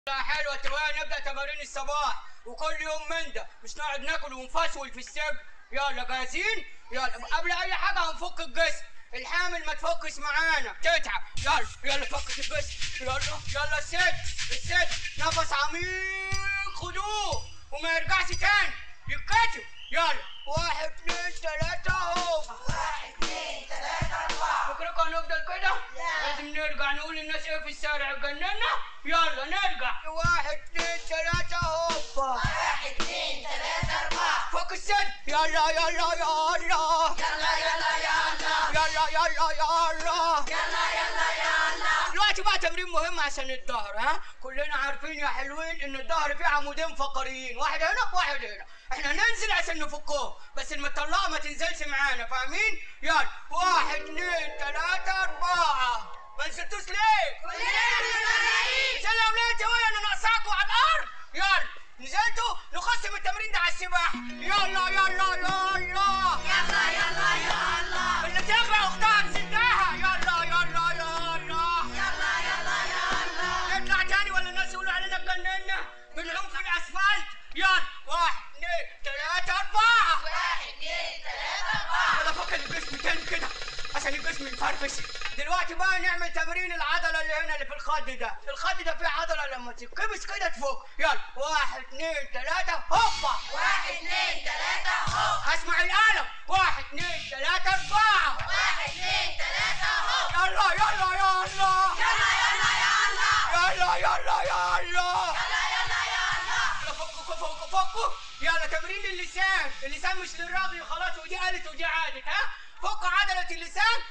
حلوة توي نبدأ تمارين الصباح وكل يوم من ده مش نقعد ناكل ونفسول في السجن يلا جاهزين يلا قبل أي حاجة هنفك الجسم الحامل ما تفكش معانا تتعب يلا يلا فكك الجسم يلا يلا السد السد نفس عميق خدوه وما يرجعش تاني يتكتم يلا واحد اتنين تلاتة هوب واحد اتنين تلاتة أربعة فكركم هنفضل كده؟ لازم نرجع نقول للناس ايه في الشارع اتجننا؟ يلا نرجع واحد اتنين تلاتة هوب واحد اتنين تلاتة أربعة فك السد يلا يلا يلا يلا يلا يلا يلا يلا يلا يلا يلا يلا دلوقتي بقى تمرين مهم عشان الظهر ها كلنا عارفين يا حلوين ان الظهر فيه عمودين فقريين واحد هنا واحد هنا احنا ننزل عشان نفكهم بس المطلقه ما تنزلش معانا فاهمين يلا واحد اتنين تلاته اربعه ما نزلتوش ليه؟ كلنا متفرقين عشان لو لقيت هو انا ناقصاكوا على الارض يلا نزلتوا نخصم التمرين ده على السباحه يلا يلا يلا يلا يلا يلا اللي تغرق اختها نزلتها يلا يلا يلا يلا يلا يلا نطلع تاني ولا الناس يقولوا علينا اتجننا بنعوم في الاسفلت يلا واحد اثنين ثلاثة أربعة واحد اثنين ثلاثة أربعة يلا فك الجسم تاني كده عشان الجسم يفرفش دلوقتي بقى نعمل تمرين العضلة اللي هنا اللي في الخد ده الخد ده فيه عضلة لما تتكبس كده تفك يلا واحد اثنين ثلاثة هوبا واحد اثنين ثلاثة هوب اسمع القلم واحد اثنين ثلاثة أربعة واحد اثنين ثلاثة هوب يلا يلا يلا يلا يلا يلا يلا يلا يلا يلا فكوا فكوا فكوا يلا تمرين اللسان اللسان مش للراجل خلاص ودي قالت ودي عادت ها فكوا عضلة اللسان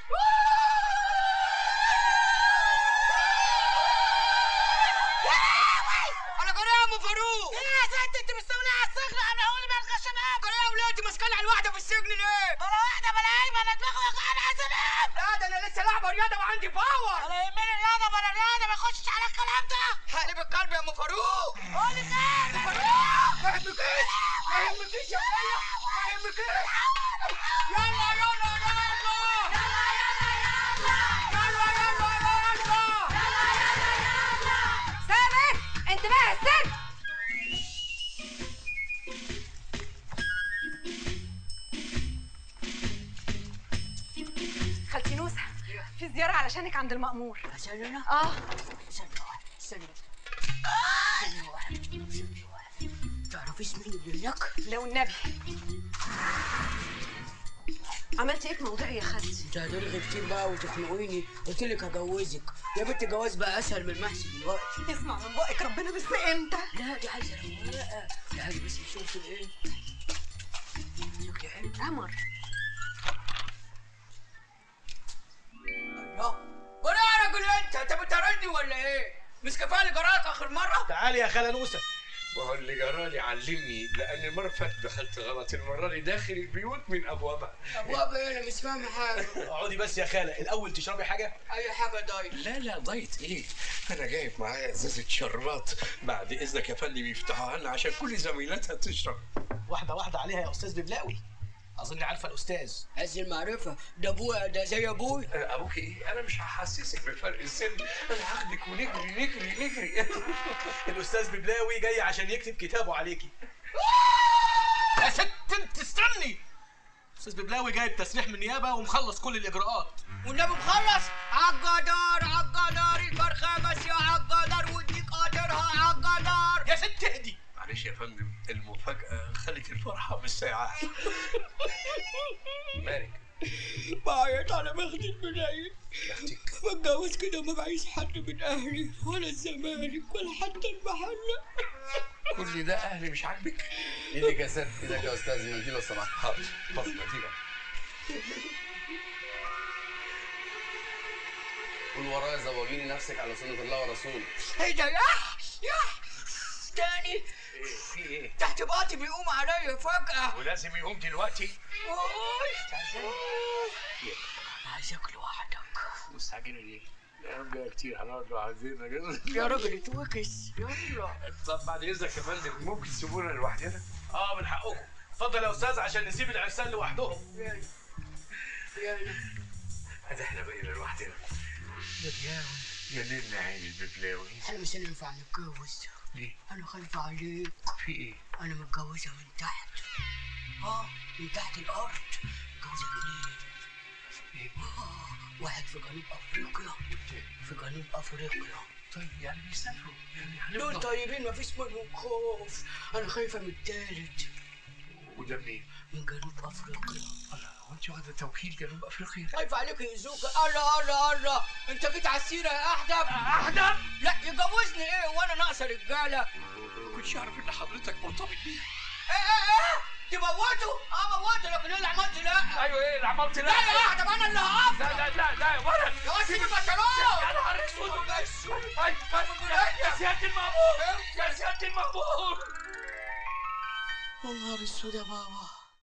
انا قرية يا ام فاروق ايه يا ست انت مستولية على السجن انا هقول ما الغى شباب قرية ولادي ماسكاني على الواحدة في السجن ليه؟ ولا واحدة بلا ايه بلا دماغ وقعنا يا سلام لا ده انا لسه لعبة رياضة وعندي باور ولا يهمني الرياضة ولا الرياضة ما يخشش على الكلام ده حقلب القلب يا ام فاروق قولي خير يا فاروق ما يهمكيش ما يهمكيش يا خيا ما يهمكيش يلا يلا يلا يلا يلا يلا يلا سامح انتباه السد خالتي نوسة في زيارة علشانك عند المأمور عشان انا اه استنى واحد استنى استنى واحد استنى واحد تعرفيش مين اللي هناك؟ لو النبي عملتي ايه في موضوعي يا خالتي؟ انت هتلغي كتير بقى وتخنقيني قلت لك هجوزك يا بنت الجواز بقى اسهل من المحسن دلوقتي اسمع من بقك ربنا بس امتى؟ لا دي عايزه رواقه دي عايزه بس شوف ايه شوف يا حلو قمر الله ولا يا راجل انت انت بتطردني ولا ايه؟ مش كفايه اللي جراك اخر مره؟ تعالي يا خالة نوسة ما هو اللي جرالي علمني لان المره اللي فاتت دخلت غلط المره دي داخل البيوت من ابوابها ابواب ايه انا مش فاهم حاجه اقعدي بس يا خالة الأول تشربي حاجة اي حاجه دايت لا لا ضيت ايه انا جايب معايا ازازه شربات بعد اذنك يا فندم يفتحوها لنا عشان كل زميلاتها تشرب واحدة واحدة عليها يا أستاذ ببلاوي أظن عارفة الأستاذ عز المعرفه ده ابويا ده زي ابوي أنا ابوك ايه انا مش هحسسك بفرق السن انا هاخدك ونجري نجري نجري الأستاذ ببلاوي جاي عشان يكتب كتابه عليكي يا ست انت استني أستاذ ببلاوي جايب تسريح من النيابة ومخلص كل الإجراءات والنبي مخلص عالجدار عالجدار الفرخه بس يا عالجدار وديك قاطرها عالجدار يا ست اهدي معلش يا فندم المفاجاه خلت الفرحه بالساعه مالك بعيط على مخدي البناية اختك بتجوز كده ما بعيش حد من اهلي ولا الزمالك ولا حتى المحله كل ده اهلي مش عاجبك ايدك يا ست ايدك يا استاذ منديل لو سمحت حاضر اتفضل نتيجه قول ورايا زوجيني نفسك على سنة الله ورسوله ايه ده يا يا تاني في ايه تحت باطي بيقوم عليا فجأة ولازم يقوم دلوقتي أوي. انا عايزك لوحدك مستعجلة ليه؟ يا عم بقى كتير هنقعد لوحدنا كده يا راجل اتوكس يلا طب بعد اذنك يا فندم ممكن تسيبونا لوحدنا؟ اه من حقكم اتفضل يا أستاذ عشان نسيب العرسان لوحدهم يلا يلا ادي احنا بقينا لوحدنا يا نن عين الببلاوي احنا مش هينفع نتجوز ليه؟ انا خايفه عليك في ايه؟ انا متجوزه من تحت اه من تحت الارض متجوزه اتنين ايه؟ آه، واحد في جنوب افريقيا في جنوب افريقيا طيب يعني بيسافروا يعني دول هنفضل طيبين مفيش منهم خوف انا خايفه من التالت وده منين؟ من جنوب افريقيا الله هو انت واخده توكيل جنوب افريقيا؟ خايف عليك يأذوك الله الله الله انت جيت على السيره يا احدب احدب لا يجوزني ايه وانا ناقصه رجاله ما كنتش اعرف ان حضرتك مرتبط بيها ايه ايه ايه تموته اه موته لكن اللي عملت لا ايوه ايه اللي عملت لا يا احدب انا اللي هقف لا لا لا لا ولد يا واد سيب البنطلون يا نهار اسود أي، أي، يا سياده المأمور يا سياده المأمور يا نهار اسود يا بابا